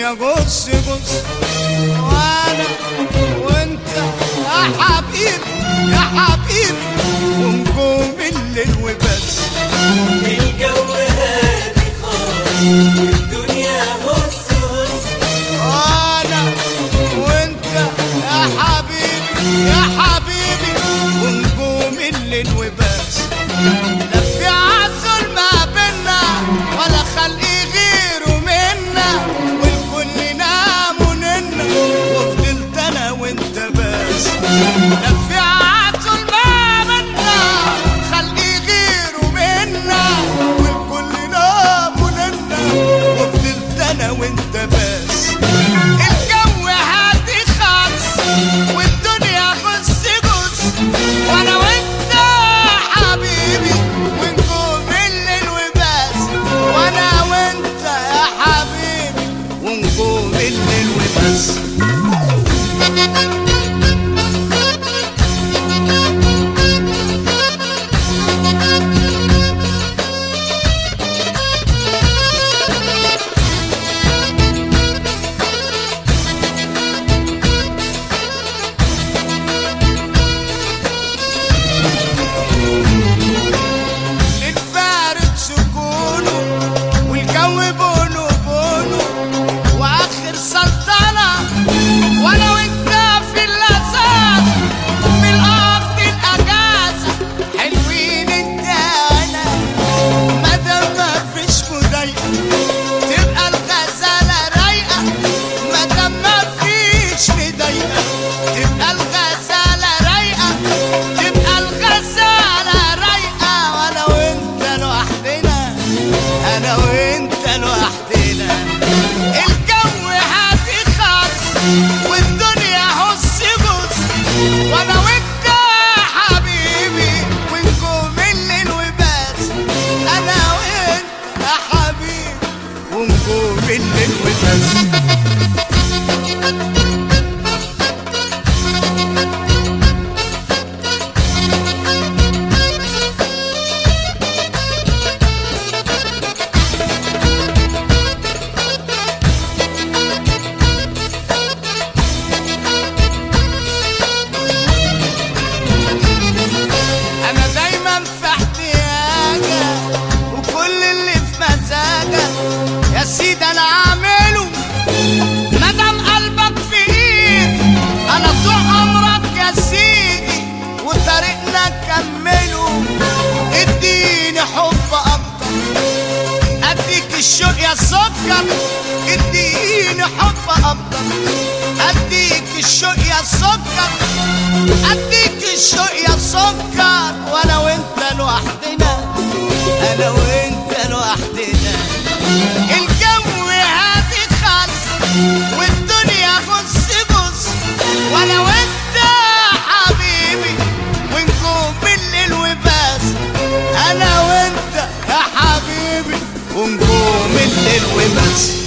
والدنيا غص غص وانا وانت يا حبيبي يا حبيبي ونجوم الليل وبس الجو هادي خالص والدنيا هص هص انا وانت يا حبيبي يا حبيبي ونجوم الليل وبس لا في عسل ما بينا ولا خلق غيره منا والكل نام وننا وفضلت انا وانت بس لا في عسل ما بينا خلق غيره منا والكل نام وننا وفضلت انا وانت بس الجو هادي خالص والدنيا غص غص وانا وانت حبيبي ونجوم الليل وبس وانا وانت يا حبيبي ونجوم الليل وبس الفارق سكونه والجو بونو بونو واخر سلطنه وانا وانت في اللذات في الارض الاجازه حلوين انت انا مادام ما فيش مضايقه تبقى الغزاله رايقه مادام ما فيش مضايقه تبقى الغزاله رايقه تبقى الغزاله رايقه وانا وانت لوحدنا انا وانت لوحدنا الجو هادي خالص والدنيا هص بص وانا وانت حبيبي ونجوم الليل وبس انا وانت يا حبيبي ونجوم الليل وبس انا دايما في احتياجك وكل اللي في مزاجك يا سيدي انا اعمله مادام قلبك في ايدي انا طول عمرك يا سيدي وطريقنا نكمله اديني حب اكتر اديك الشوق يا سكر اديني حب اكتر اديك الشوق يا سكر اديك الشوق يا سكر وانا وانت لوحدنا انا وانت لوحدنا الجو هادي خالص والدنيا غص غص وانا وانت حبيبي ونجوم الليل وبس انا وانت يا حبيبي ونجوم الليل وبس